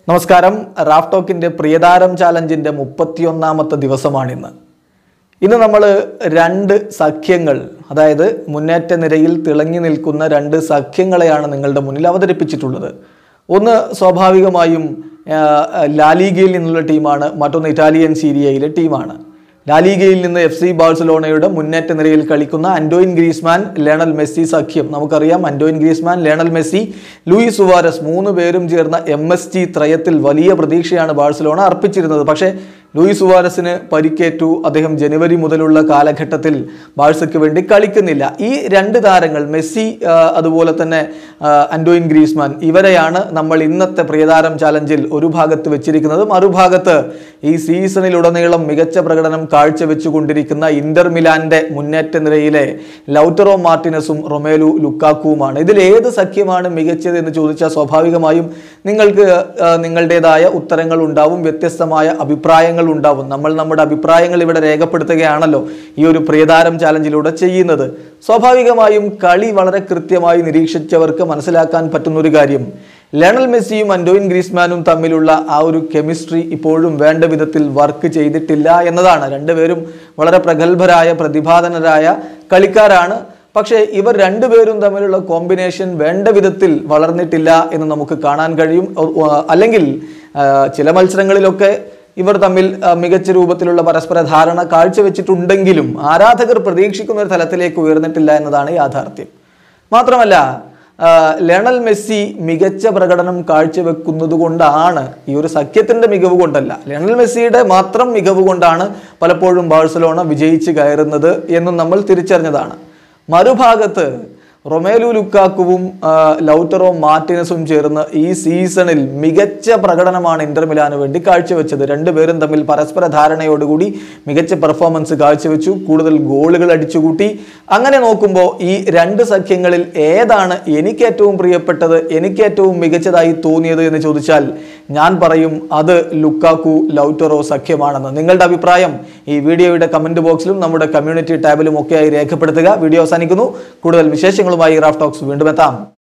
നമസ്കാരം റാഫ് ടോക്കിന്റെ പ്രിയതാരം ചാലഞ്ചിന്റെ മുപ്പത്തിയൊന്നാമത്തെ ദിവസമാണിന്ന് ഇന്ന് നമ്മൾ രണ്ട് സഖ്യങ്ങൾ അതായത് മുന്നേറ്റ നിരയിൽ തിളങ്ങി നിൽക്കുന്ന രണ്ട് സഖ്യങ്ങളെയാണ് നിങ്ങളുടെ മുന്നിൽ അവതരിപ്പിച്ചിട്ടുള്ളത് ഒന്ന് സ്വാഭാവികമായും ആ, ലാലീഗയിൽ നിന്നുള്ള ടീമാണ് മറ്റൊന്ന് ഇറ്റാലിയൻ സീരിയയിലെ ടീമാണ് ലാലീഗയിൽ നിന്ന് എഫ് സി ബാഴ്സലോണയുടെ മുന്നേറ്റ നിരയിൽ കളിക്കുന്ന അൻഡോയിൻ ഗ്രീസ്മാൻ ലേണൽ മെസ്സി സഖ്യം നമുക്കറിയാം Antoine Griezmann Lionel Messi Luis Suarez മൂന്ന് പേരും ചേർന്ന എം എസ് ടി ത്രയത്തിൽ വലിയ പ്രതീക്ഷയാണ് ബാഴ്സലോണ അർപ്പിച്ചിരുന്നത് പക്ഷേ ലൂയിസ് സുവാരസിന് പരിക്കേറ്റു അദ്ദേഹം ജനുവരി മുതലുള്ള കാലഘട്ടത്തിൽ ബാഴ്സയ്ക്ക് വേണ്ടി കളിക്കുന്നില്ല ഈ രണ്ട് താരങ്ങൾ മെസ്സി ആ, അതുപോലെ തന്നെ ആ, അൻഡോയിൻ ഗ്രീസ്മാൻ ഇവരെയാണ് നമ്മൾ ഇന്നത്തെ പ്രിയതാരം ചാലഞ്ചിൽ ഒരു ഭാഗത്ത് വെച്ചിരിക്കുന്നത് മറുഭാഗത്ത് ഈ സീസണിലുടനീളം മികച്ച പ്രകടനം കാഴ്ചവെച്ചുകൊണ്ടിരിക്കുന്ന ഇന്റർ മിലാന്റെ മുന്നേറ്റ നിരയിലെ ലൗറ്ററോ മാർട്ടിനസും റൊമേലു ലുക്കാക്കുവുമാണ് ഇതിൽ ഏത് സഖ്യമാണ് മികച്ചത് എന്ന് ചോദിച്ചാൽ സ്വാഭാവികമായും നിങ്ങൾക്ക് ആ, നിങ്ങളുടേതായ ഉത്തരങ്ങൾ ഉണ്ടാവും വ്യത്യസ്തമായ അഭിപ്രായങ്ങൾ ഉണ്ടാവും നമ്മൾ നമ്മുടെ അഭിപ്രായങ്ങൾ ഇവിടെ രേഖപ്പെടുത്തുകയാണല്ലോ ഈ ഒരു പ്രിയതാരം ചാലഞ്ചിലൂടെ ചെയ്യുന്നത് സ്വാഭാവികമായും കളി വളരെ കൃത്യമായി നിരീക്ഷിച്ചവർക്ക് മനസ്സിലാക്കാൻ പറ്റുന്ന ഒരു കാര്യം ലയണൽ മെസ്സിയും അൻഡോയിൻ ഗ്രീസ്മാനും തമ്മിലുള്ള ആ ഒരു കെമിസ്ട്രി ഇപ്പോഴും വേണ്ട വിധത്തിൽ വർക്ക് ചെയ്തിട്ടില്ല എന്നതാണ് രണ്ടുപേരും വളരെ പ്രഗത്ഭരായ പ്രതിഭാധനരായ കളിക്കാരാണ് പക്ഷേ ഇവർ രണ്ടുപേരും തമ്മിലുള്ള കോമ്പിനേഷൻ വേണ്ട വിധത്തിൽ വളർന്നിട്ടില്ല എന്ന് നമുക്ക് കാണാൻ കഴിയും ഒ- ഒ- അല്ലെങ്കിൽ ആ, ചില മത്സരങ്ങളിലൊക്കെ ഇവർ തമ്മിൽ ആ, മികച്ച രൂപത്തിലുള്ള പരസ്പര ധാരണ കാഴ്ചവെച്ചിട്ടുണ്ടെങ്കിലും ആരാധകർ പ്രതീക്ഷിക്കുന്ന ഒരു തലത്തിലേക്ക് ഉയർന്നിട്ടില്ല എന്നതാണ് യാഥാർത്ഥ്യം മാത്രമല്ല ആ, ലയണൽ മെസ്സി മികച്ച പ്രകടനം കാഴ്ചവെക്കുന്നത് കൊണ്ടാണ് ഈ ഒരു സഖ്യത്തിന്റെ മികവ് കൊണ്ടല്ല ലയണൽ മെസ്സിയുടെ മാത്രം മികവ് കൊണ്ടാണ് പലപ്പോഴും ബാഴ്സലോണ വിജയിച്ച് കയറുന്നത് എന്നും നമ്മൾ തിരിച്ചറിഞ്ഞതാണ് മറുഭാഗത്ത് റൊമേലു ലുക്കാക്കുവും ആ, ലൗറ്ററോ മാർട്ടിനസും ചേർന്ന് ഈ സീസണിൽ മികച്ച പ്രകടനമാണ് ഇന്റർ മിലാന് വേണ്ടി കാഴ്ചവെച്ചത് രണ്ടുപേരും തമ്മിൽ പരസ്പര ധാരണയോടുകൂടി മികച്ച പെർഫോമൻസ് കാഴ്ചവെച്ചു കൂടുതൽ ഗോളുകൾ അടിച്ചുകൂട്ടി അങ്ങനെ നോക്കുമ്പോൾ ഈ രണ്ട് സഖ്യങ്ങളിൽ ഏതാണ് എനിക്ക് ഏറ്റവും പ്രിയപ്പെട്ടത് എനിക്ക് ഏറ്റവും മികച്ചതായി തോന്നിയത് എന്ന് ചോദിച്ചാൽ ഞാൻ പറയും അത് ലുക്കാക്കു ലൗറ്ററോ സഖ്യമാണെന്ന് നിങ്ങളുടെ അഭിപ്രായം ഈ വീഡിയോയുടെ കമന്റ് ബോക്സിലും നമ്മുടെ കമ്മ്യൂണിറ്റി ടാബിലും ഒക്കെയായി രേഖപ്പെടുത്തുക വീഡിയോ അവസാനിക്കുന്നു കൂടുതൽ വിശേഷങ്ങളുമായി റാഫ് ടോക്സ് വീണ്ടും എത്താം